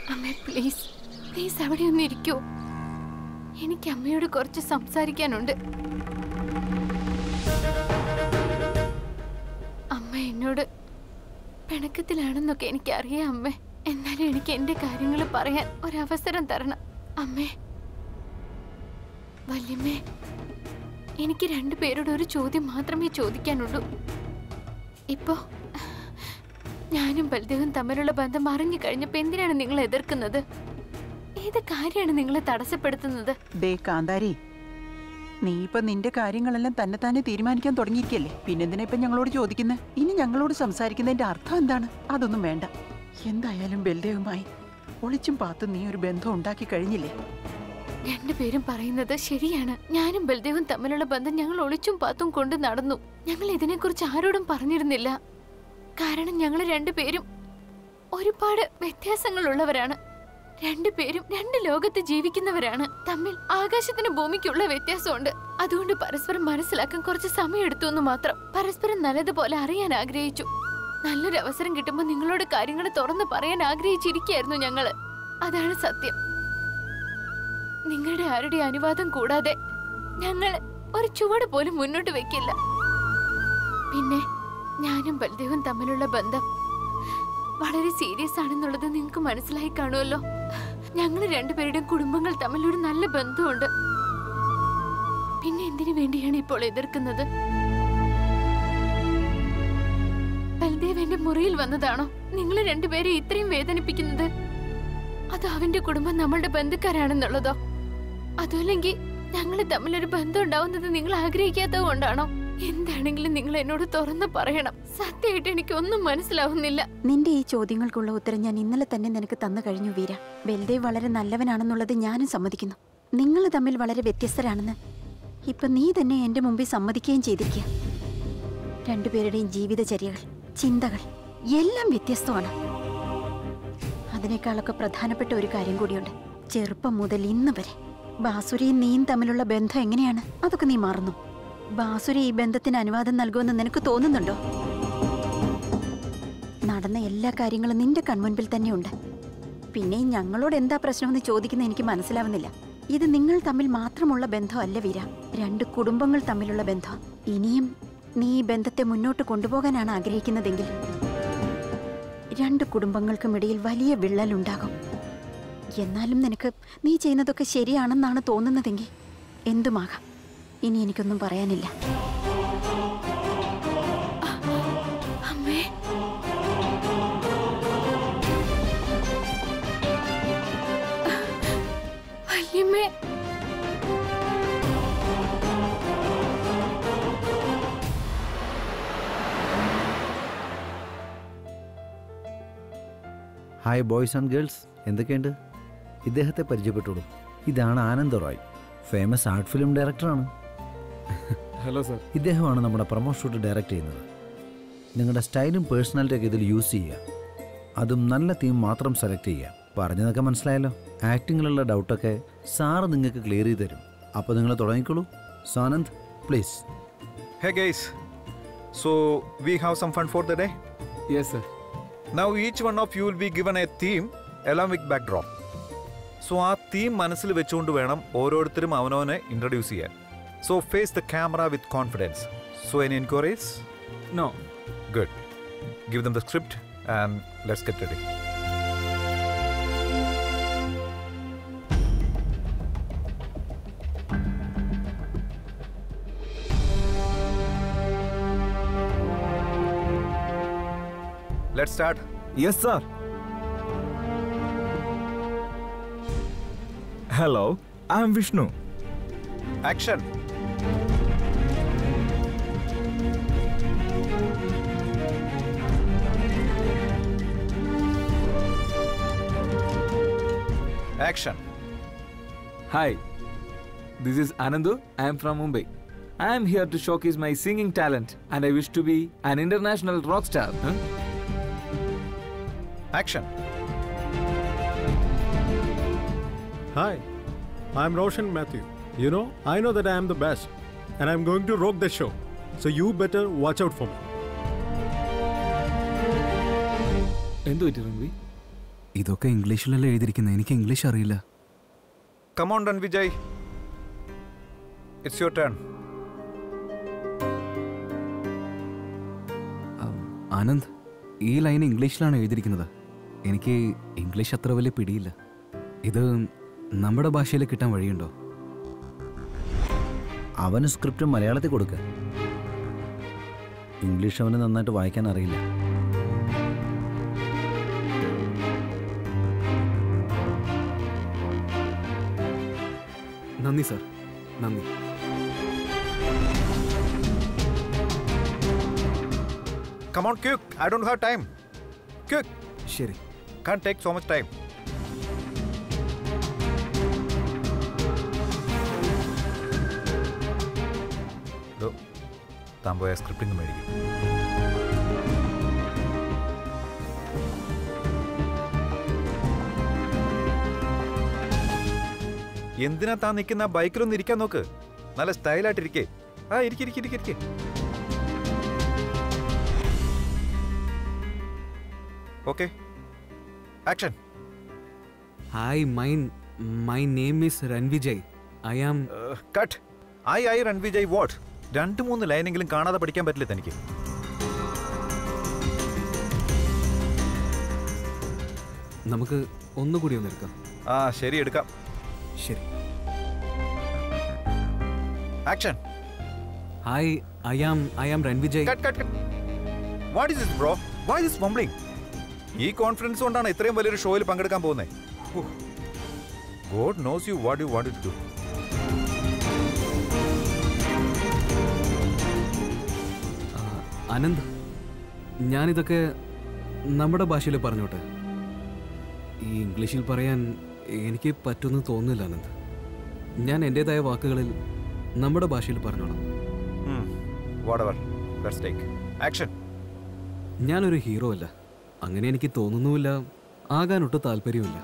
അമ്മേ please please അവിടെ ഒന്ന് ഇരിക്കൂ എനിക്ക് അമ്മയോട് കുറച്ച് സംസാരിക്കാനുണ്ട് അമ്മ എന്നോട് പിണക്കത്തിലാണെന്നൊക്കെ എനിക്കറിയാം അമ്മേ എന്നാലും എനിക്ക് എന്റെ കാര്യങ്ങൾ പറയാൻ ഒരവസരം തരണം അമ്മേ വല്യമ്മേ എനിക്ക് രണ്ടുപേരോട് ഒരു ചോദ്യം മാത്രമേ ചോദിക്കാനുള്ളൂ ഇപ്പോ ഞാനും ബൽദേവും തമ്മിലുള്ള ബന്ധം അറിഞ്ഞു കഴിഞ്ഞപ്പോ എന്തിനാണ് നിങ്ങൾ എതിർക്കുന്നത് ഏത് കാര്യമാണ് നിങ്ങളെ തടസ്സപ്പെടുത്തുന്നത് ദേ കാന്താരി നീ ഇപ്പൊ നിന്റെ കാര്യങ്ങളെല്ലാം തന്നെ തന്നെ തീരുമാനിക്കാൻ തുടങ്ങിയിരിക്കല്ലേ പിന്നെന്തിനാ ഇപ്പൊ ഞങ്ങളോട് ചോദിക്കുന്നത് ഇനി ഞങ്ങളോട് സംസാരിക്കുന്നതിന്റെ അർത്ഥം എന്താണ് അതൊന്നും വേണ്ട എന്തായാലും ബൽദേവുമായി ഒളിച്ചും പാത്തും നീ ഒരു ബന്ധം ഉണ്ടാക്കി കഴിഞ്ഞില്ലേ രണ്ടുപേരും പറയുന്നത് ശരിയാണ് ഞാനും ബൽദേവും തമ്മിലുള്ള ബന്ധം ഞങ്ങൾ ഒളിച്ചും പാത്തും കൊണ്ട് നടന്നു ഞങ്ങൾ ഇതിനെക്കുറിച്ച് ആരോടും പറഞ്ഞിരുന്നില്ല കാരണം ഞങ്ങൾ രണ്ടുപേരും ഒരുപാട് വ്യത്യാസങ്ങളുള്ളവരാണ് രണ്ടുപേരും രണ്ട് ലോകത്ത് ജീവിക്കുന്നവരാണ് തമ്മിൽ ആകാശത്തിന് ഭൂമിക്കുള്ള വ്യത്യാസമുണ്ട് അതുകൊണ്ട് പരസ്പരം മനസ്സിലാക്കാൻ കുറച്ച് സമയം എടുത്തു എന്ന് മാത്രം പരസ്പരം നല്ലതുപോലെ അറിയാൻ ആഗ്രഹിച്ചു നല്ലൊരു അവസരം കിട്ടുമ്പോൾ നിങ്ങളോട് കാര്യങ്ങൾ തുറന്നു പറയാൻ ആഗ്രഹിച്ചിരിക്കുകയായിരുന്നു ഞങ്ങള് അതാണ് സത്യം നിങ്ങളുടെ ആരുടെ അനുവാദം കൂടാതെ ഞങ്ങൾ ഒരു ചുവട് പോലും മുന്നോട്ട് വെക്കില്ല പിന്നെ ഞാനും ബൽദേവും തമ്മിലുള്ള ബന്ധം വളരെ സീരിയസ് ആണെന്നുള്ളത് നിങ്ങൾക്ക് മനസ്സിലായി കാണുമല്ലോ ഞങ്ങൾ രണ്ടുപേരുടെയും കുടുംബങ്ങൾ തമ്മിൽ ഒരു നല്ല ബന്ധമുണ്ട് പിന്നെ എന്തിനു വേണ്ടിയാണ് ഇപ്പോൾ എതിർക്കുന്നത് ബൽദേവ് എന്റെ മുറിയിൽ വന്നതാണോ നിങ്ങൾ രണ്ടുപേരെ ഇത്രയും വേദനിപ്പിക്കുന്നത് അത് അവന്റെ കുടുംബം നമ്മളുടെ ബന്ധുക്കാരാണെന്നുള്ളതോ അതുമല്ലെങ്കിൽ ഞങ്ങൾ തമ്മിലൊരു ബന്ധം ഉണ്ടാവുന്നത് നിങ്ങൾ ആഗ്രഹിക്കാത്തത് കൊണ്ടാണോ എന്താണെങ്കിലും നിങ്ങൾ എന്നോട് തുറന്നു പറയണം സത്യമായിട്ട് എനിക്ക് ഒന്നും മനസ്സിലാവുന്നില്ല നിന്റെ ഈ ചോദ്യങ്ങൾക്കുള്ള ഉത്തരം ഞാൻ ഇന്നലെ തന്നെ നിനക്ക് തന്നു കഴിഞ്ഞു വീര ബൽദേവ് വളരെ നല്ലവനാണെന്നുള്ളത് ഞാനും സമ്മതിക്കുന്നു നിങ്ങൾ തമ്മിൽ വളരെ വ്യത്യസ്തരാണെന്ന് ഇപ്പൊ നീ തന്നെ എന്റെ മുമ്പിൽ സമ്മതിക്കുകയും ചെയ്തിരിക്കുക രണ്ടുപേരുടെയും ജീവിതചര്യകൾ ചിന്തകൾ എല്ലാം വ്യത്യസ്തമാണ് അതിനേക്കാളൊക്കെ പ്രധാനപ്പെട്ട ഒരു കാര്യം കൂടിയുണ്ട് ചെറുപ്പം മുതൽ ഇന്ന് വരെ ബാസുരിയും നീയും തമ്മിലുള്ള ബന്ധം എങ്ങനെയാണ് അതൊക്കെ നീ മറന്നു ബാസുരി ഈ ബന്ധത്തിന് അനുവാദം നൽകുമെന്ന് നിനക്ക് തോന്നുന്നുണ്ടോ നടന്ന എല്ലാ കാര്യങ്ങളും നിന്റെ കൺമുൻപിൽ തന്നെയുണ്ട് പിന്നെ ഞങ്ങളോട് എന്താ പ്രശ്നമെന്ന് ചോദിക്കുന്ന എനിക്ക് മനസ്സിലാവുന്നില്ല ഇത് നിങ്ങൾ തമ്മിൽ മാത്രമുള്ള ബന്ധമല്ല വീര രണ്ട് കുടുംബങ്ങൾ തമ്മിലുള്ള ബന്ധം ഇനിയും നീ ഈ ബന്ധത്തെ മുന്നോട്ട് കൊണ്ടുപോകാനാണ് ആഗ്രഹിക്കുന്നതെങ്കിൽ രണ്ട് കുടുംബങ്ങൾക്കും ഇടയിൽ വലിയ വിള്ളലുണ്ടാകും എന്നാലും നിനക്ക് നീ ചെയ്യുന്നതൊക്കെ ശരിയാണെന്നാണ് തോന്നുന്നതെങ്കിൽ എന്തുമാകാം ഇനി എനിക്കൊന്നും പറയാനില്ല അമ്മേ വല്യമ്മേ ഹായ് ബോയ്സ് ആൻഡ് ഗേൾസ് എന്തൊക്കെയുണ്ട് ഇദ്ദേഹത്തെ പരിചയപ്പെട്ടോളൂ ഇതാണ് Anand Roy famous art film ഡയറക്ടറാണ് ഹലോ സർ ഇദ്ദേഹമാണ് നമ്മുടെ പ്രൊമോ ഷൂട്ട് ഡയറക്റ്റ് ചെയ്യുന്നത് നിങ്ങളുടെ സ്റ്റൈലും പേഴ്സണാലിറ്റിയൊക്കെ ഇതിൽ യൂസ് ചെയ്യുക അതും നല്ല തീം മാത്രം സെലക്ട് ചെയ്യുക പറഞ്ഞതൊക്കെ മനസ്സിലായല്ലോ ആക്ടിങ്ങിലുള്ള ഡൗട്ടൊക്കെ സാറ് നിങ്ങൾക്ക് ക്ലിയർ ചെയ്ത് തരും അപ്പോൾ നിങ്ങൾ തുടങ്ങിക്കോളൂ Sanand please Hey guys, so we have some fun for the day. Yes sir Now each one of you will be given a theme along with backdrop. So ആ തീം മനസ്സിൽ വെച്ചുകൊണ്ട് വേണം ഓരോരുത്തരും അവനവനെ ഇൻട്രൊഡ്യൂസ് ചെയ്യാൻ so face the camera with confidence so എൻ enquiries no good give them the script and let's get ready let start yes sir hello I'm Vishnu action action Hi, this is Anandu. I am from Mumbai. I am here to showcase my singing talent and I wish to be an international rock star. Huh? Action Hi, I'm Roshan Matthew. You know, I know that I am the best, and I'm going to rock the show. So you better watch out for me. എന്തു പറ്റി റൺവി ഇതൊക്കെ ഇംഗ്ലീഷിലല്ലേ എഴുതിയിരിക്കുന്നത് എനിക്ക് English അറിയില്ല come on Ranvijay it's your turn Anand ഈ line ഇംഗ്ലീഷിലാണ് എഴുതിയിരിക്കുന്നത് എനിക്ക് ഇംഗ്ലീഷ് അത്ര വലിയ പിടിയില്ല ഇത് നമ്മുടെ ഭാഷയിൽ കിട്ടാൻ വഴിയുണ്ടോ അവന് സ്ക്രിപ്റ്റ് മലയാളത്തിൽ കൊടുക്ക ഇംഗ്ലീഷ് അവന് നന്നായിട്ട് വായിക്കാൻ അറിയില്ല നന്ദി സർ നന്ദി come on quick I don't have time quick ശരി can take so much time than പോയ സ്ക്രിപ്റ്റിംഗ് മേടിക്കും എന്തിനാ താൻ നിൽക്കുന്ന ബൈക്കിലൊന്ന് ഇരിക്കാൻ നോക്ക് നല്ല സ്റ്റൈലായിട്ട് ഇരിക്കേ ആ ഇരിക്കെ ഇരിക്കെ ഇരിക്കെ ഇരിക്കെ okay action hi my my name is Ranvijay I am cut I I Ranvijay what രണ്ട് മൂന്ന് ലൈനെങ്കിലും കാണാതെ പഠിക്കാൻ പറ്റില്ല തനിക്ക് നമുക്ക് ഒന്നുകൂടി ഒന്ന് എടുക്കാം ആ ശരി എടുക്കാം ശരി action hi I am I am Ranvijay cut cut cut what is this bro why this mumbling ഈ കോൺഫിഡൻസ് കൊണ്ടാണ് ഇത്രയും വലിയൊരു ഷോയിൽ പങ്കെടുക്കാൻ പോകുന്നത് God knows you what you want to do ആ, ആനന്ദ് ഞാനിതൊക്കെ നമ്മുടെ ഭാഷയിൽ പറഞ്ഞോട്ടെ ഈ ഇംഗ്ലീഷിൽ പറയാൻ എനിക്ക് പറ്റുമെന്ന് തോന്നുന്നില്ല ആനന്ദ് ഞാൻ എൻ്റെതായ വാക്കുകളിൽ നമ്മുടെ ഭാഷയിൽ പറഞ്ഞോളാം whatever let's take action ഞാനൊരു ഹീറോ അല്ല അങ്ങനെ എനിക്ക് തോന്നുന്നുമില്ല ആകാനൊട്ട് താല്പര്യമില്ല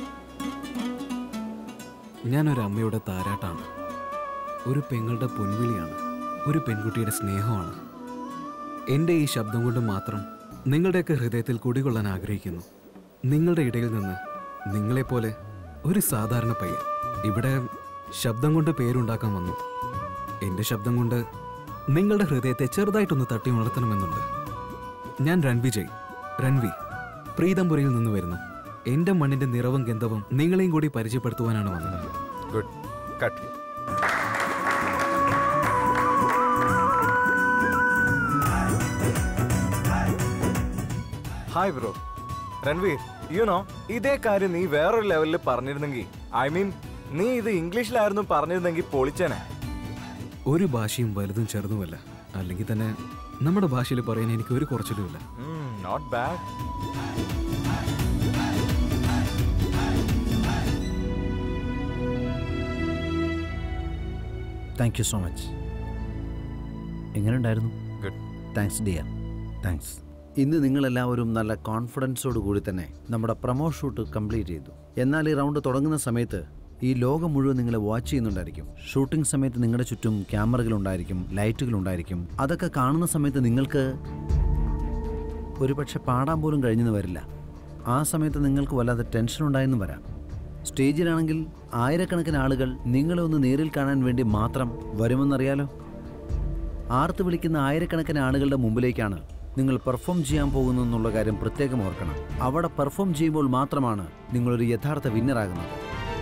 ഞാനൊരു അമ്മയുടെ താരാട്ടാണ് ഒരു പെങ്ങളുടെ പൊൻവിളിയാണ് ഒരു പെൺകുട്ടിയുടെ സ്നേഹമാണ് എൻ്റെ ഈ ശബ്ദം കൊണ്ട് മാത്രം നിങ്ങളുടെയൊക്കെ ഹൃദയത്തിൽ കുടികൊള്ളാൻ ആഗ്രഹിക്കുന്നു നിങ്ങളുടെ ഇടയിൽ നിന്ന് നിങ്ങളെപ്പോലെ ഒരു സാധാരണ പയ്യൻ ഇവിടെ ശബ്ദം കൊണ്ട് പേരുണ്ടാക്കാൻ വന്നു എൻ്റെ ശബ്ദം കൊണ്ട് നിങ്ങളുടെ ഹൃദയത്തെ ചെറുതായിട്ടൊന്ന് തട്ടി ഉണർത്തണമെന്നുണ്ട് ഞാൻ രൺവിജയ് രൺവി പ്രീതംപുരയിൽ നിന്ന് വരുന്നു എന്റെ മണ്ണിന്റെ നിറവും ഗന്ധവും നിങ്ങളെയും കൂടി പരിചയപ്പെടുത്തുവാനാണ് വന്നത് good cut hi bro Ranveer you know ഇതേ കാര്യം നീ വേറൊരു ലെവലിൽ പറഞ്ഞിരുന്നെങ്കിൽ ഐ മീൻ നീ ഇത് ഇംഗ്ലീഷിലായിരുന്നു പറഞ്ഞിരുന്നെങ്കിൽ പൊളിച്ചേനെ ഒരു ഭാഷയും വലുതും ചെറുതുമല്ല അല്ലെങ്കിൽ തന്നെ നമ്മുടെ ഭാഷയിൽ പറയാൻ എനിക്ക് ഒരു കുറച്ചിലുമില്ല not bad thank you so much എങ്ങനെ ഉണ്ടായിരുന്നു ഗുഡ് താങ്ക്സ് ഡിയർ താങ്ക്സ് ഇന്ന് നിങ്ങളെല്ലാവരും നല്ല കോൺഫിഡൻസോട് കൂടി തന്നെ നമ്മുടെ പ്രമോ ഷൂട്ട് കംപ്ലീറ്റ് ചെയ്തു എന്നാൽ ഈ റൗണ്ട് തുടങ്ങുന്ന സമയത്ത് ഈ ലോകം മുഴുവൻ നിങ്ങളെ വാച്ച് ചെയ്യുന്നുണ്ടായിരിക്കും ഷൂട്ടിംഗ് സമയത്ത് നിങ്ങളുടെ ചുറ്റും ക്യാമറകളുണ്ടായിരിക്കും ലൈറ്റുകളുണ്ടായിരിക്കും അതൊക്കെ കാണുന്ന സമയത്ത് നിങ്ങൾക്ക് ഒരുപക്ഷെ പാടാൻ പോലും കഴിഞ്ഞെന്ന് വരില്ല ആ സമയത്ത് നിങ്ങൾക്ക് വല്ലാതെ ടെൻഷൻ ഉണ്ടായെന്ന് വരാം സ്റ്റേജിലാണെങ്കിൽ ആയിരക്കണക്കിന് ആളുകൾ നിങ്ങളെ ഒന്ന് നേരിൽ കാണാൻ വേണ്ടി മാത്രം വരുമെന്നറിയാലോ ആർത്ത് വിളിക്കുന്ന ആയിരക്കണക്കിന് ആളുകളുടെ മുമ്പിലേക്കാണ് നിങ്ങൾ പെർഫോം ചെയ്യാൻ പോകുന്നു എന്നുള്ള കാര്യം പ്രത്യേകം ഓർക്കണം അവിടെ പെർഫോം ചെയ്യുമ്പോൾ മാത്രമാണ് നിങ്ങളൊരു യഥാർത്ഥ വിന്നറാകുന്നത്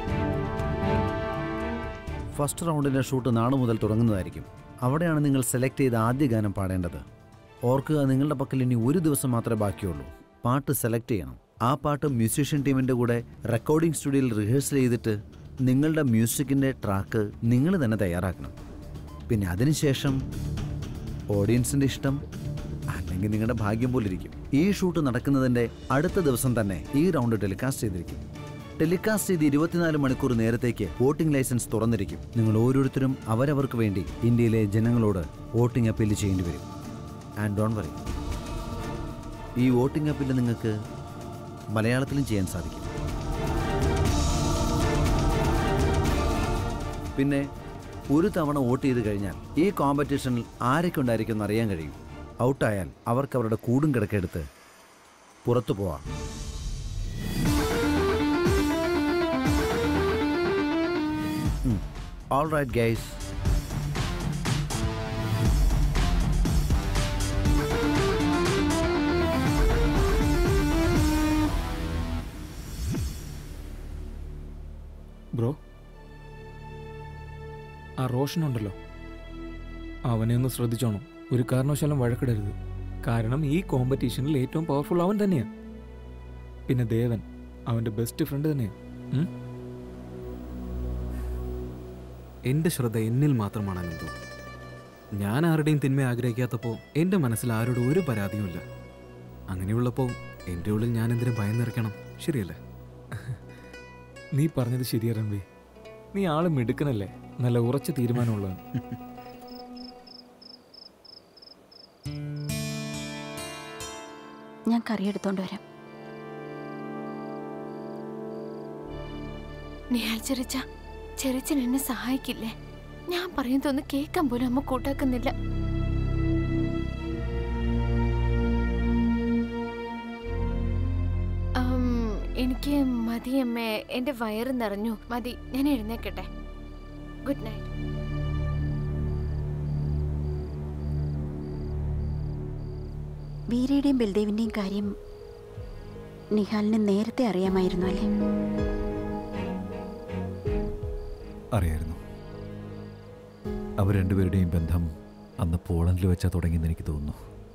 ഫസ്റ്റ് റൗണ്ടിൻ്റെ ഷൂട്ട് നാളെ മുതൽ തുടങ്ങുന്നതായിരിക്കും അവിടെയാണ് നിങ്ങൾ സെലക്ട് ചെയ്ത ആദ്യ ഗാനം പാടേണ്ടത് ഓർക്കുക നിങ്ങളുടെ പക്കൽ ഇനി ഒരു ദിവസം മാത്രമേ ബാക്കിയുള്ളൂ പാട്ട് സെലക്ട് ചെയ്യണം ആ പാട്ട് മ്യൂസീഷ്യൻ ടീമിൻ്റെ കൂടെ റെക്കോർഡിംഗ് സ്റ്റുഡിയോയിൽ റിഹേഴ്സൽ ചെയ്തിട്ട് നിങ്ങളുടെ മ്യൂസിക്കിൻ്റെ ട്രാക്ക് നിങ്ങൾ തന്നെ തയ്യാറാക്കണം പിന്നെ അതിനുശേഷം ഓഡിയൻസിൻ്റെ ഇഷ്ടം അല്ലെങ്കിൽ നിങ്ങളുടെ ഭാഗ്യം പോലിരിക്കും ഈ ഷൂട്ട് നടക്കുന്നതിൻ്റെ അടുത്ത ദിവസം തന്നെ ഈ റൗണ്ട് ടെലികാസ്റ്റ് ചെയ്തിരിക്കും ടെലികാസ്റ്റ് ചെയ്ത് ഇരുപത്തിനാല് മണിക്കൂർ നേരത്തേക്ക് വോട്ടിംഗ് ലൈസൻസ് തുറന്നിരിക്കും നിങ്ങൾ ഓരോരുത്തരും അവരവർക്ക് വേണ്ടി ഇന്ത്യയിലെ ജനങ്ങളോട് വോട്ടിംഗ് അപ്പീൽ ചെയ്യേണ്ടി വരും ആൻഡ് ഡോൺ വറി ഈ വോട്ടിംഗ് അപ്പീൽ നിങ്ങൾക്ക് മലയാളത്തിലും ചെയ്യാൻ സാധിക്കും പിന്നെ ഒരു തവണ വോട്ട് ചെയ്ത് കഴിഞ്ഞാൽ ഈ കോമ്പറ്റീഷനിൽ ആരൊക്കെ ഉണ്ടായിരിക്കും എന്ന് അറിയാൻ കഴിയും ഔട്ടായാൽ അവർക്ക് അവരുടെ കൂടും കിടക്കെടുത്ത് പുറത്തു പോവാം ഓൾ റൈറ്റ് ഗൈസ് ബ്രോ ആ റോഷൻ ഉണ്ടല്ലോ അവനെ ഒന്ന് ശ്രദ്ധിച്ചോണം ഒരു കാരണവശാലും വഴക്കിടരുത് കാരണം ഈ കോമ്പറ്റീഷനിൽ ഏറ്റവും പവർഫുൾ അവൻ തന്നെയാണ് പിന്നെ ദേവൻ അവൻ്റെ ബെസ്റ്റ് ഫ്രണ്ട് തന്നെയാണ് ഉം? എൻ്റെ ശ്രദ്ധ എന്നിൽ മാത്രമാണ് അനന്തു ഞാൻ ആരുടെയും തിന്മ ആഗ്രഹിക്കാത്തപ്പോൾ എൻ്റെ മനസ്സിൽ ആരോടും ഒരു പരാതിയുമില്ല അങ്ങനെയുള്ളപ്പോൾ എൻ്റെ ഉള്ളിൽ ഞാൻ എന്തിനു ഭയം നിറയ്ക്കണം ശരിയല്ലേ നീ പറഞ്ഞത് ശരിയാ രൺവി നീ ആള് മിടുക്കനല്ലേ നല്ല ഉറച്ച തീരുമാനമുള്ളവൻ ഞാൻ കറി എടുത്തോണ്ട് വരാം നിഹാൽ ചെറിച്ച ചെറിച്ചൻ എന്നെ സഹായിക്കില്ലേ ഞാൻ പറയുന്നതൊന്ന് കേൾക്കാൻ പോലും അമ്മ കൂട്ടാക്കുന്നില്ല ഉം, എനിക്ക് മതി അമ്മേ എന്റെ വയറ് നിറഞ്ഞു മതി ഞാൻ എഴുന്നേക്കട്ടെ ഗുഡ് നൈറ്റ് വീരയുടെയും ബൽദേവിന്റെയും കാര്യം നിഹാലിന് നേരത്തെ അറിയാമായിരുന്നു അല്ലേ അറിയായിരുന്നു അവർ രണ്ടുപേരുടെയും ബന്ധം അന്ന് പോളണ്ടിൽ വെച്ചാൽ തുടങ്ങിയെന്ന് എനിക്ക് തോന്നുന്നു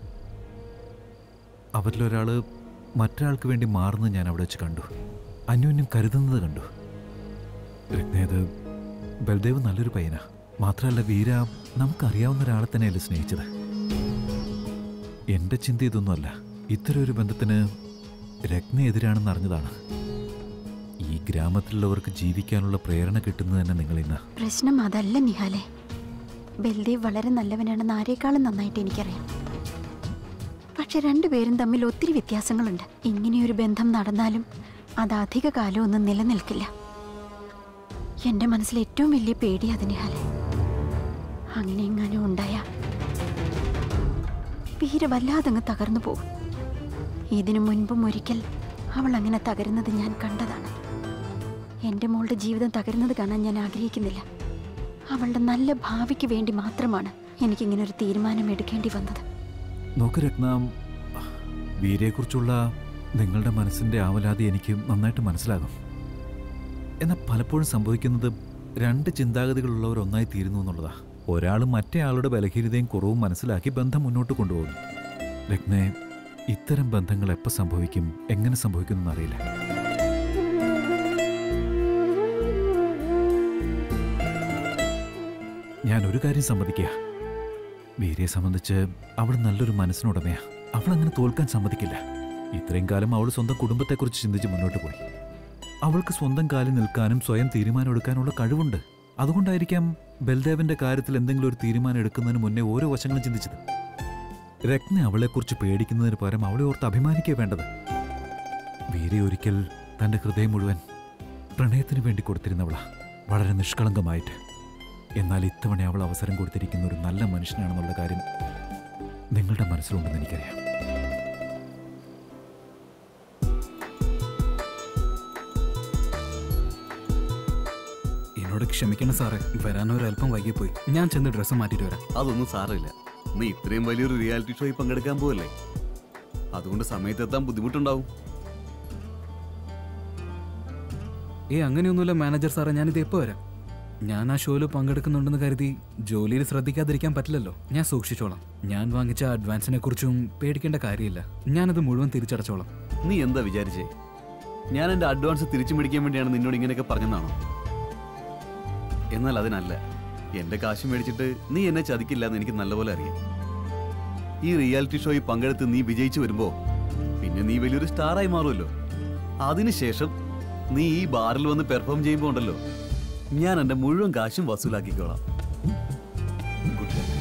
അവരിലൊരാൾ മറ്റൊരാൾക്ക് വേണ്ടി മാറുന്നത് ഞാൻ അവിടെ വെച്ച് കണ്ടു അന്യോന്യം കരുതുന്നത് കണ്ടു രത്നേത് ബൽദേവ് നല്ലൊരു പയ്യനാ മാത്രമല്ല വീര നമുക്കറിയാവുന്ന ഒരാളെ തന്നെയല്ലേ സ്നേഹിച്ചത് എൻ്റെ ചിന്ത ഇതൊന്നുമല്ല ഇത്തരം ഒരു ബന്ധത്തിന് രത്ന എതിരാണെന്ന് അറിഞ്ഞതാണ് ഈ ഗ്രാമത്തിലുള്ളവർക്ക് ജീവിക്കാനുള്ള പ്രേരണ കിട്ടുന്നത് തന്നെ നിങ്ങളിന്ന് പ്രശ്നം അതല്ല നിഹാലെ ബൽദേവ് വളരെ നല്ലവനാണെന്ന് ആരെക്കാളും നന്നായിട്ട് എനിക്കറിയാം പക്ഷെ രണ്ടുപേരും തമ്മിൽ ഒത്തിരി വ്യത്യാസങ്ങളുണ്ട് ഇങ്ങനെയൊരു ബന്ധം നടന്നാലും അത് അധിക കാലമൊന്നും നിലനിൽക്കില്ല എന്റെ മനസ്സിൽ ഏറ്റവും വലിയ പേടി അത് നിഹാലെ അങ്ങനെ എങ്ങാനും ഉണ്ടായ വീര വല്ലാതങ്ങ് തകർന്നു പോകും ഇതിനു മുൻപും ഒരിക്കൽ അവൾ അങ്ങനെ തകരുന്നത് ഞാൻ കണ്ടതാണ് എൻ്റെ മോളുടെ ജീവിതം തകരുന്നത് കാണാൻ ഞാൻ ആഗ്രഹിക്കുന്നില്ല അവളുടെ നല്ല ഭാവിക്ക് വേണ്ടി മാത്രമാണ് എനിക്കിങ്ങനെ ഒരു തീരുമാനം എടുക്കേണ്ടി വന്നത് നോക്ക് രത്ന വീരയെക്കുറിച്ചുള്ള നിങ്ങളുടെ മനസ്സിൻ്റെ ആവലാതി എനിക്ക് നന്നായിട്ട് മനസ്സിലാകും എന്നാൽ പലപ്പോഴും സംഭവിക്കുന്നത് രണ്ട് ചിന്താഗതികളുള്ളവർ ഒന്നായി തീരുന്നു എന്നുള്ളതാ ഒരാൾ മറ്റേ ആളുടെ ബലഹീനതയും കുറവും മനസ്സിലാക്കി ബന്ധം മുന്നോട്ട് കൊണ്ടുപോകുന്നു രത്നെ ഇത്തരം ബന്ധങ്ങൾ എപ്പോൾ സംഭവിക്കും എങ്ങനെ സംഭവിക്കുമെന്ന് അറിയില്ല ഞാൻ ഒരു കാര്യം സമ്മതിക്കുക വീരയെ സംബന്ധിച്ച് അവൾ നല്ലൊരു മനസ്സിനുടമയാ അവൾ അങ്ങനെ തോൽക്കാൻ സമ്മതിക്കില്ല ഇത്രയും കാലം അവൾ സ്വന്തം കുടുംബത്തെക്കുറിച്ച് ചിന്തിച്ച് മുന്നോട്ട് പോയി അവൾക്ക് സ്വന്തം കാലിൽ നിൽക്കാനും സ്വയം തീരുമാനം എടുക്കാനുള്ള കഴിവുണ്ട് അതുകൊണ്ടായിരിക്കാം ബൽദേവന്റെ കാര്യത്തിൽ എന്തെങ്കിലും ഒരു തീരുമാനം എടുക്കുന്നതിന് മുന്നേ ഓരോ വശങ്ങളും ചിന്തിച്ചത് രത്ന അവളെക്കുറിച്ച് പേടിക്കുന്നതിന് പകരം അവളെ ഓർത്ത് അഭിമാനിക്കുക വേണ്ടത് വീര ഒരിക്കൽ തന്റെ ഹൃദയം മുഴുവൻ പ്രണയത്തിന് വേണ്ടി കൊടുത്തിരുന്നവളാ വളരെ നിഷ്കളങ്കമായിട്ട് എന്നാൽ ഇത്തവണ അവൾ അവസരം കൊടുത്തിരിക്കുന്ന ഒരു നല്ല മനുഷ്യനാണെന്നുള്ള കാര്യം നിങ്ങളുടെ മനസ്സിലുണ്ടെന്ന് എനിക്കറിയാം എന്നോട് ക്ഷമിക്കണം സാറേ വരാൻ ഒരല്പം വൈകിപ്പോയി ഞാൻ ചെന്ന് ഡ്രസ്സ് മാറ്റിയിട്ട് വരാം അതൊന്നും സാരമില്ല നീ ഇത്രയും വലിയൊരു റിയാലിറ്റി ഷോയിൽ പങ്കെടുക്കാൻ പോവല്ലേ അതുകൊണ്ട് സമയത്തെത്താൻ ബുദ്ധിമുട്ടുണ്ടാവും ഏ അങ്ങനെയൊന്നുമില്ല മാനേജർ സാറേ ഞാനിത് എപ്പോൾ വരാം ഞാൻ ആ ഷോയിൽ പങ്കെടുക്കുന്നുണ്ടെന്ന് കരുതി ജോലിയിൽ ശ്രദ്ധിക്കാതിരിക്കാൻ പറ്റില്ലല്ലോ ഞാൻ സൂക്ഷിച്ചോളാം ഞാൻ വാങ്ങിച്ച അഡ്വാൻസിനെ കുറിച്ചും പേടിക്കേണ്ട കാര്യമില്ല ഞാനത് മുഴുവൻ തിരിച്ചടച്ചോളാം നീ എന്താ വിചാരിച്ചേ ഞാൻ എന്റെ അഡ്വാൻസ് തിരിച്ചു മേടിക്കാൻ വേണ്ടിയാണ് നിന്നോട് ഇങ്ങനെയൊക്കെ പറഞ്ഞതാണോ എന്നാൽ അതിനല്ല എന്റെ കാശ് മേടിച്ചിട്ട് നീ എന്നെ ചതിക്കില്ല എന്ന് എനിക്ക് നല്ലപോലെ അറിയാം ഈ റിയാലിറ്റി ഷോയിൽ പങ്കെടുത്ത് നീ വിജയിച്ചു വരുമ്പോ പിന്നെ നീ വലിയൊരു സ്റ്റാറായി മാറുമല്ലോ അതിനുശേഷം നീ ഈ ബാറിൽ വന്ന് പെർഫോം ചെയ്യുമ്പോൾ ഉണ്ടല്ലോ ഞാൻ എന്റെ മുഴുവൻ കാശും വസൂലാക്കിക്കോളാം ഗുഡ് ലക്ക്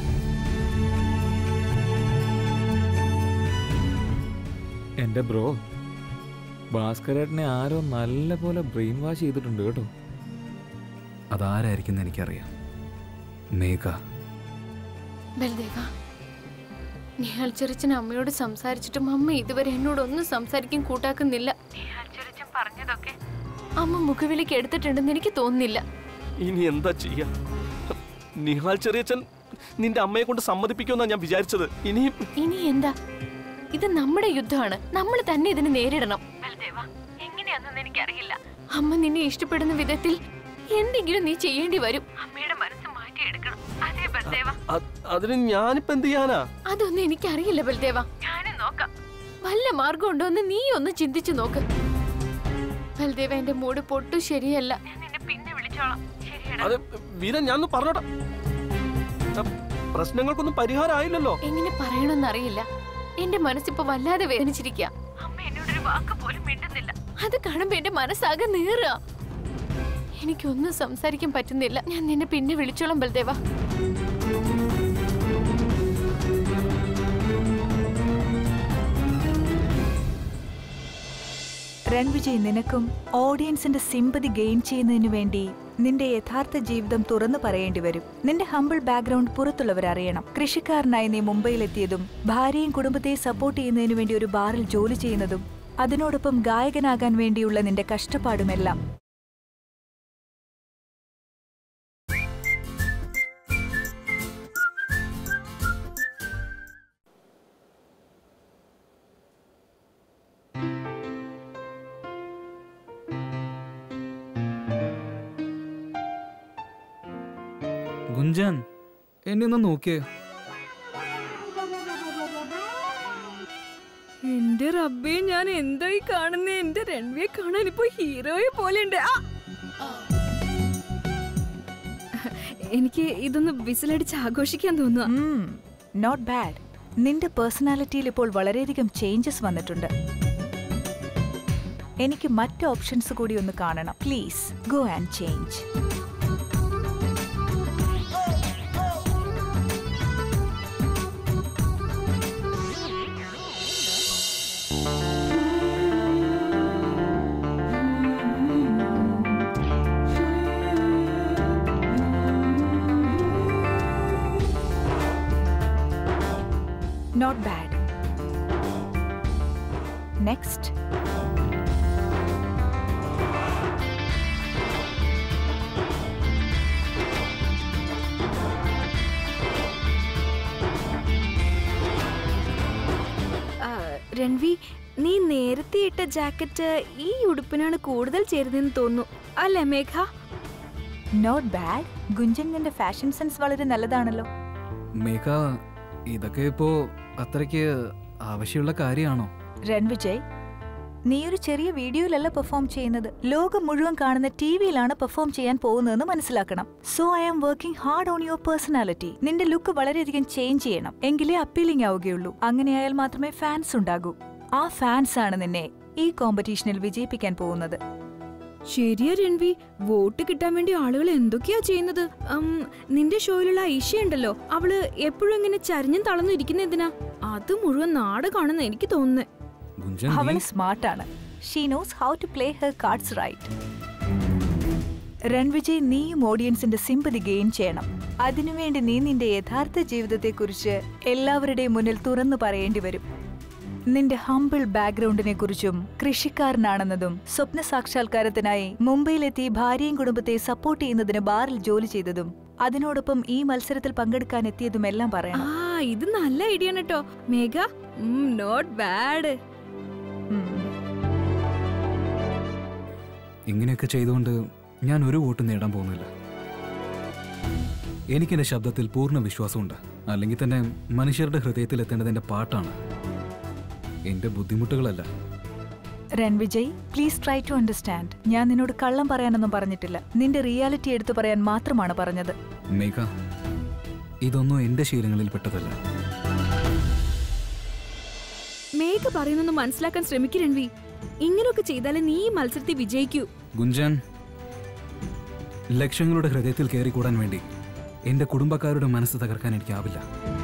എൻ്റെ ബ്രോ ഭാസ്കരേട്ടനെ ആരോ നല്ല പോലെ ബ്രെയിൻ വാഷ് ചെയ്തിട്ടുണ്ട് കേട്ടോ അതാരായിരിക്കും എനിക്കറിയാം മേഘ ബൽദേവ നിഹാൽ ചെറിച്ചൻ അമ്മയോട് സംസാരിച്ചിട്ടും അമ്മ ഇതുവരെ എന്നോടൊന്നും സംസാരിക്കാൻ കൂട്ടാക്കുന്നില്ല നിഹാൽ ചെറിച്ചൻ പറഞ്ഞതൊക്കെ അമ്മ മുഖവിലേക്ക് എടുത്തിട്ടുണ്ടെന്ന് എനിക്ക് തോന്നുന്നില്ല ഇനി എന്താ ചെയ്യാ നിഹാൽ ചെറിയച്ഛൻ നിന്റെ അമ്മയെ കൊണ്ട് സമ്മതിപ്പിക്കുമെന്നാ ഞാൻ വിചാരിച്ചത് ഇനിയും ഇനി എന്താ ഇത് നമ്മുടെ യുദ്ധമാണ് നമ്മൾ തന്നെ ഇതിനെ നേരിടണം എങ്ങനെയാണെന്ന് എനിക്കറിയില്ല അമ്മ നിന്നെ ഇഷ്ടപ്പെടുന്ന വിധത്തിൽ എന്തെങ്കിലും നീ ചെയ്യേണ്ടി വരും അമ്മയുടെ മനസ്സ് മാറ്റിയെടുക്കണം അതേ ബൽദേവ അ- അതിന് ഞാനിപ്പോ എന്ത് ചെയ്യാനാ അതൊന്നും എനിക്കറിയില്ല ബൽദേവ ഞാനും നോക്കാം വല്ല മാർഗം ഉണ്ടോ എന്ന് നീ ഒന്ന് ചിന്തിച്ചു നോക്ക് ബൽദേവ എന്റെ മൂഡ് പൊട്ടു ശരിയല്ല ഞാൻ നിന്നെ പിന്നെ വിളിച്ചോളാം ശരിയടാ അത് വീര ഞാനൊന്ന് പറഞ്ഞോട്ടെ അ, പ്രശ്നങ്ങൾക്കൊന്നും പരിഹാരമായില്ലല്ലോ എങ്ങനെ പറയണമെന്നറിയില്ല എന്റെ മനസ്സിപ്പോ വല്ലാതെ വേദനിച്ചിരിക്കുക അമ്മ എന്നോടൊരു വാക്ക് പോലും മിണ്ടുന്നില്ല അത് കാണുമ്പോ എന്റെ മനസ്സാകെ നീറുക എനിക്കൊന്നും സംസാരിക്കാൻ പറ്റുന്നില്ല ഞാൻ നിന്നെ പിന്നെ വിളിച്ചോളാം ബൽദേവ രൺവിജയ് നിനക്കും ഓഡിയൻസിന്റെ സിമ്പതി ഗെയിൻ ചെയ്യുന്നതിനു വേണ്ടി നിന്റെ യഥാർത്ഥ ജീവിതം തുറന്നു പറയേണ്ടി വരും നിന്റെ ഹമ്പിൾ ബാക്ക്ഗ്രൗണ്ട് പുറത്തുള്ളവർ അറിയണം കൃഷിക്കാരനായി നീ മുംബൈയിലെത്തിയതും ഭാര്യയും കുടുംബത്തെയും സപ്പോർട്ട് ചെയ്യുന്നതിനു വേണ്ടി ഒരു ബാറിൽ ജോലി ചെയ്യുന്നതും അതിനോടൊപ്പം ഗായകനാകാൻ വേണ്ടിയുള്ള നിന്റെ കഷ്ടപ്പാടുമെല്ലാം ഗുഞ്ചൻ എന്നെ ഒന്ന് നോക്കിയേ എന്റെ റബ്ബേ ഞാൻ എന്തായി കാണുന്നേ എന്റെ രൺവിയെ കാണാൻ ഇപ്പൊ ഹീറോയെ പോലെ ഉണ്ട് എനിക്ക് ഇതൊന്ന് വിസിലടിച്ച് ആഘോഷിക്കാൻ തോന്നുക നോട്ട് ബാഡ് നിന്റെ പേഴ്സണാലിറ്റിയിൽ ഇപ്പോൾ വളരെയധികം ചേഞ്ചസ് വന്നിട്ടുണ്ട് എനിക്ക് മറ്റ് ഓപ്ഷൻസ് കൂടി ഒന്ന് കാണണം please go and change not bad next ആ, രൺവി നീ നേരത്തെ ഇട്ട ജാക്കറ്റ് ഈ ഉടുപ്പിനാണ് കൂടുതൽ ചേരുന്നതെന്ന് തോന്നുന്നു അല്ലേ മേഘ നോട്ട് ബാഡ് ഗുഞ്ചൻ നിന്റെ ഫാഷൻ സെൻസ് വളരെ നല്ലതാണല്ലോ മേഘ ഇതൊക്കെ ഇപ്പോ അത്രയ്ക്ക് ആവശ്യമുള്ള കാര്യമാണോ രൺവിജയ് നീ ഒരു ചെറിയ വീഡിയോയിലല്ല പെർഫോം ചെയ്യുന്നത് ലോകം മുഴുവൻ കാണുന്ന ടി വിയിലാണ് പെർഫോം ചെയ്യാൻ പോകുന്നതെന്ന് മനസ്സിലാക്കണം so I am working hard on your personality നിന്റെ ലുക്ക് വളരെയധികം ചേഞ്ച് ചെയ്യണം എങ്കിലേ അപ്പീലിംഗ് ആവുകയുള്ളൂ അങ്ങനെയായാൽ മാത്രമേ ഫാൻസ് ഉണ്ടാകൂ ആ ഫാൻസ് ആണ് നിന്നെ ഈ കോമ്പറ്റീഷനിൽ വിജയിപ്പിക്കാൻ പോകുന്നത് ശരിയാ രൺവി വോട്ട് കിട്ടാൻ വേണ്ടി ആളുകൾ എന്തൊക്കെയാ ചെയ്യുന്നത് ഉം, നിന്റെ ഷോയിലുള്ള ഐഷ ഉണ്ടല്ലോ അവള് എപ്പോഴും ഇങ്ങനെ ചരിഞ്ഞും തളർന്നും ഇരിക്കുന്ന എന്തിനാ അത് മുഴുവൻ നാട് കാണുന്ന എനിക്ക് തോന്നുന്നേ ഗുഞ്ചൻ അവൾ നീ സ്മാർട്ടാണ് she knows how to play her cards right Ranvijay നീയും ഓഡിയൻസിന്റെ സിമ്പതി ഗെയിൻ ചെയ്യണം അതിനുവേണ്ടി നീ നിന്റെ യഥാർത്ഥ ജീവിതത്തെക്കുറിച്ച് എല്ലാവരുടെയും മുന്നിൽ തുറന്നു പറയേണ്ടി വരും നിന്റെ ഹമ്പിൾ ബാക്ക്ഗ്രൗണ്ടിനെ കുറിച്ചും കൃഷിക്കാരനാണെന്നതും സ്വപ്ന സാക്ഷാത്കാരത്തിനായി മുംബൈയിലെത്തി ഭാര്യയും കുടുംബത്തെ സപ്പോർട്ട് ചെയ്യുന്നതിന് ബാറിൽ ജോലി ചെയ്തതും അതിനോടൊപ്പം ഈ മത്സരത്തിൽ പങ്കെടുക്കാൻ എത്തിയതുമെല്ലാം പറയണം ആ ഇത് നല്ല ഐഡിയ ആണ് കേട്ടോ മേഘ നോട്ട് ബാഡ് ഇങ്ങനെയൊക്കെ ചെയ്തുകൊണ്ട് ഞാൻ ഒരു വോട്ട് നേടാൻ പോകുന്നില്ല എനിക്കെന്റെ ശബ്ദത്തിൽ പൂർണ്ണ വിശ്വാസമുണ്ട് അല്ലെങ്കിൽ തന്നെ മനുഷ്യരുടെ ഹൃദയത്തിൽ എത്തേണ്ടത് എന്റെ പാട്ടാണ് എന്റെ ബുദ്ധിമുട്ടുകളല്ല Ranvijay please try to understand ഞാൻ നിന്നോട് കള്ളം പറയാനൊന്നും പറഞ്ഞിട്ടില്ല നിന്റെ റിയാലിറ്റി എടുത്തു പറയാൻ മാത്രമാണ് പറഞ്ഞത് മേഘ ഇതൊന്നും എന്റെ ശീലങ്ങളിൽ പെട്ടതല്ല മേഘ പറയുന്നൊന്ന് മനസ്സിലാക്കാൻ ശ്രമിക്കു രൺവി ഇങ്ങനെയൊക്കെ ചെയ്താലേ നീ ഈ മത്സരത്തിൽ വിജയിക്കൂ ഗുഞ്ചൻ ലക്ഷങ്ങളുടെ ഹൃദയത്തിൽ കയറിക്കൂടാൻ വേണ്ടി എന്റെ കുടുംബക്കാരുടെ മനസ്സ് തകർക്കാൻ എനിക്കാവില്ല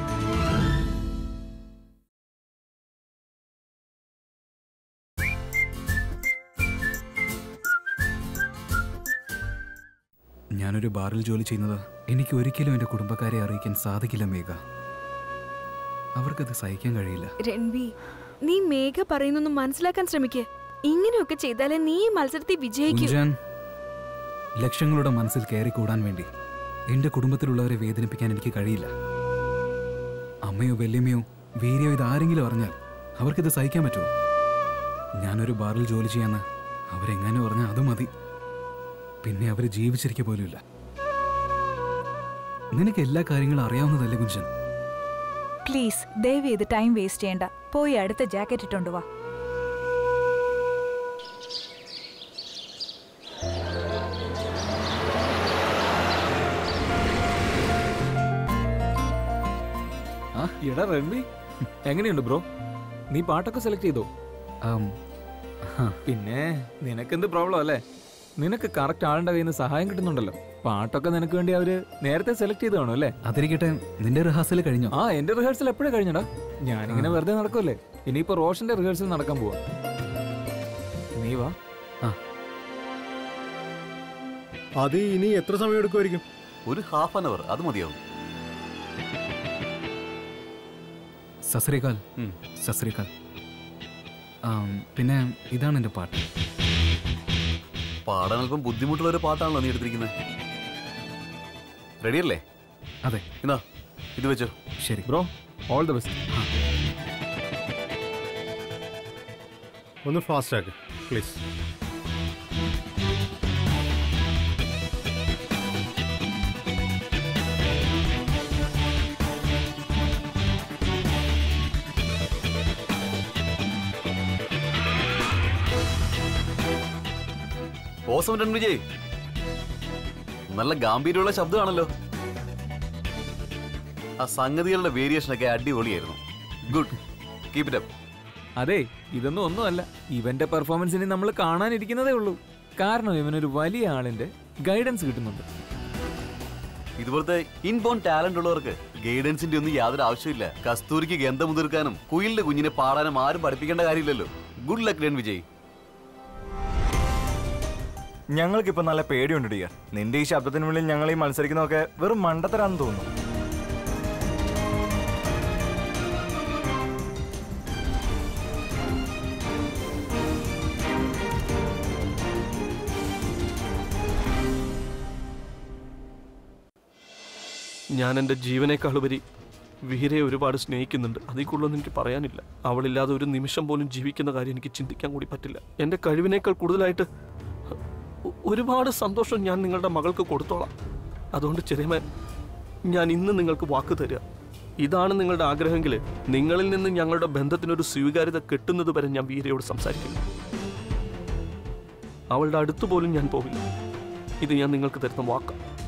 ഞാനൊരു ബാറിൽ ജോലി ചെയ്യുന്നത് എനിക്ക് ഒരിക്കലും എന്റെ കുടുംബക്കാരെ അറിയിക്കാൻ സാധിക്കില്ല മേഘ അവർക്കത് സഹിക്കാൻ കഴിയില്ല രൺവി നീ മേഘ പറയുന്നൊന്ന് മനസ്സിലാക്കാൻ ശ്രമിക്കേ ഇങ്ങനെയൊക്കെ ചെയ്താലേ നീ ഈ മത്സരത്തിൽ വിജയിക്കൂ ഗുഞ്ചൻ ലക്ഷങ്ങളുടെ മനസ്സിൽ കയറി കൂടാൻ വേണ്ടി എൻ്റെ കുടുംബത്തിലുള്ളവരെ വേദനിപ്പിക്കാൻ എനിക്ക് കഴിയില്ല അമ്മയോ വല്യമ്മയോ വീരയോ ഇത് ആരെങ്കിലും അറിഞ്ഞാൽ അവർക്കിത് സഹിക്കാൻ പറ്റുമോ ഞാനൊരു ബാറിൽ ജോലി ചെയ്യാന്ന് അവരെങ്ങനെ പറഞ്ഞാൽ അത് മതി പിന്നെ അവർ ജീവിച്ചിരിക്കുക പോലുമില്ല നിനക്ക് എല്ലാ കാര്യങ്ങളും അറിയാവുന്നതല്ലേ കുഞ്ചൻ പ്ലീസ് ദയവ് ചെയ്ത് ടൈം വേസ്റ്റ് ചെയ്യണ്ട പോയി അടുത്ത ജാക്കറ്റ് ഇട്ടോണ്ട് വാ ആ എടാ റൺവി എങ്ങനെയുണ്ട് ബ്രോ നീ പാട്ടൊക്കെ സെലക്ട് ചെയ്തോ പിന്നെ നിനക്കെന്ത് പ്രോബ്ലം അല്ലേ നിനക്ക് കറക്റ്റ് ആളുടെ കയ്യിൽ നിന്ന് സഹായം കിട്ടുന്നുണ്ടല്ലോ പാട്ടൊക്കെ നിനക്ക് വേണ്ടി അവര് നേരത്തെ സെലക്ട് ചെയ്ത് കാണും അല്ലേ അതിരിക്കട്ടെ നിന്റെ റിഹാർസൽ കഴിഞ്ഞോ ആ എന്റെ റിഹേഴ്സൽ എപ്പോഴും കഴിഞ്ഞടാ ഞാനിങ്ങനെ വെറുതെ നടക്കുമല്ലേ ഇനിയിപ്പോ റോഷന്റെ റിഹേഴ്സൽ നടക്കാൻ പോവാ നീ വാ അത് ഇനി എത്ര സമയം എടുക്കുമായിരിക്കും ഒരു ഹാഫ് ആൻ അവർ അത് മതിയാവും സസ്രീകാൽ സസ്രീകാൽ ആം, പിന്നെ ഇതാണ് എൻ്റെ പാട്ട് പാടാൻ അല്പം ബുദ്ധിമുട്ടുള്ള ഒരു പാട്ടാണല്ലോ നീ എടുത്തിരിക്കുന്നത് റെഡിയല്ലേ അതെ ഇതാ ഇത് വെച്ചോ ശരി ബ്രോ ഓൾ ദ ബെസ്റ്റ് ഒന്ന് ഫാസ്റ്റ് ആക്ക് പ്ലീസ് ഓസം രൺ വിജയ് നല്ല ഗാംഭീര്യമുള്ള ശബ്ദമാണല്ലോ ആ സംഗതികളുടെ വേരിയേഷൻ ഒക്കെ അടിപൊളിയായിരുന്നു ഗുഡ് കീപ് ഇറ്റ് അപ്പ് അതെ ഇതൊന്നും ഒന്നുമല്ല ഇവന്റെ പെർഫോമൻസിന് നമ്മൾ കാണാനിരിക്കുന്നതേ ഉള്ളൂ കാരണം ഇവനൊരു വലിയ ആളിന്റെ ഗൈഡൻസ് കിട്ടുന്നുണ്ട് ഇതുപോലത്തെ ഇൻബോൺ ടാലന്റ് ഉള്ളവർക്ക് ഗൈഡൻസിന്റെ ഒന്നും യാതൊരു ആവശ്യമില്ല കസ്തൂരിക്ക് ഗന്ധം മുതിർക്കാനും കുയിലിന്റെ കുഞ്ഞിനെ പാടാനും ആരും പഠിപ്പിക്കേണ്ട കാര്യമില്ലല്ലോ ഗുഡ് ലക്ക് രൺ വിജയ് ഞങ്ങൾക്കിപ്പോ നല്ല പേടിയുണ്ട് ഡിയർ നിന്റെ ഈ ശബ്ദത്തിന് മുന്നിൽ ഞങ്ങൾ ഈ മത്സരിക്കുന്നതൊക്കെ വെറും മണ്ടത്തരാന്ന് തോന്നുന്നു ഞാൻ എൻ്റെ ജീവനേക്കാളുപരി വീരയെ ഒരുപാട് സ്നേഹിക്കുന്നുണ്ട് അതിൽ കൂടുതലൊന്നും എനിക്ക് പറയാനില്ല അവളില്ലാതെ ഒരു നിമിഷം പോലും ജീവിക്കുന്ന കാര്യം എനിക്ക് ചിന്തിക്കാൻ കൂടി പറ്റില്ല എൻ്റെ കഴിവിനേക്കാൾ കൂടുതലായിട്ട് ഒ- ഒരുപാട് സന്തോഷം ഞാൻ നിങ്ങളുടെ മകൾക്ക് കൊടുത്തോളാം അതുകൊണ്ട് ചെറിയമൻ ഞാൻ ഇന്ന് നിങ്ങൾക്ക് വാക്ക് തരിക ഇതാണ് നിങ്ങളുടെ ആഗ്രഹമെങ്കിൽ നിങ്ങളിൽ നിന്ന് ഞങ്ങളുടെ ബന്ധത്തിനൊരു സ്വീകാര്യത കിട്ടുന്നത് വരെ ഞാൻ വീരയോട് സംസാരിക്കില്ല അവളുടെ അടുത്ത് പോലും ഞാൻ പോവില്ല ഇത് ഞാൻ നിങ്ങൾക്ക് തരുന്ന വാക്കാം